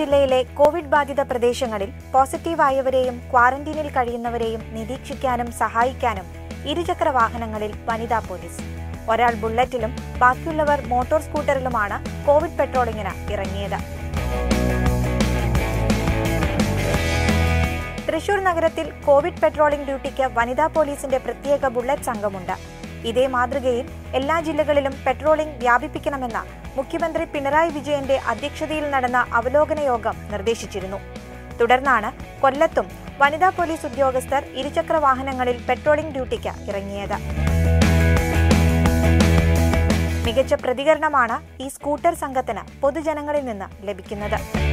ജില്ലയിലെ കോവിഡ് ബാധിത പ്രദേശങ്ങളിൽ പോസിറ്റീവായവരെയും ക്വാറന്റീനിൽ കഴിയുന്നവരെയും നിരീക്ഷിക്കാനും സഹായിക്കാനും ഇരുചക്ര വാഹനങ്ങളിൽ വനിതാ പോലീസ് ഒരാൾ ബുള്ളറ്റിലും ബാക്കിയുള്ളവർ മോട്ടോർ സ്കൂട്ടറിലുമാണ് കോവിഡ് പെട്രോളിങ്ങിന് ഇറങ്ങിയത് തൃശൂർ നഗരത്തിൽ കോവിഡ് പെട്രോളിംഗ് ഡ്യൂട്ടിക്ക് വനിതാ പോലീസിന്റെ പ്രത്യേക ബുള്ളറ്റ് സംഘമുണ്ട് ഇതേ മാതൃകയിൽ എല്ലാ ജില്ലകളിലും പെട്രോളിംഗ് വ്യാപിപ്പിക്കണമെന്ന മുഖ്യമന്ത്രി പിണറായി വിജയന്റെ അധ്യക്ഷതയിൽ നടന്ന അവലോകന യോഗം നിർദ്ദേശിച്ചിരുന്നു തുടർന്നാണ് കൊല്ലത്തും വനിതാ പോലീസ് ഉദ്യോഗസ്ഥർ ഇരുചക്ര വാഹനങ്ങളിൽ പെട്രോളിംഗ് ഡ്യൂട്ടിക്ക് ഇറങ്ങിയത് മികച്ച പ്രതികരണമാണ് ഈ സ്കൂട്ടർ സംഘത്തിന് പൊതുജനങ്ങളിൽ നിന്ന് ലഭിക്കുന്നത്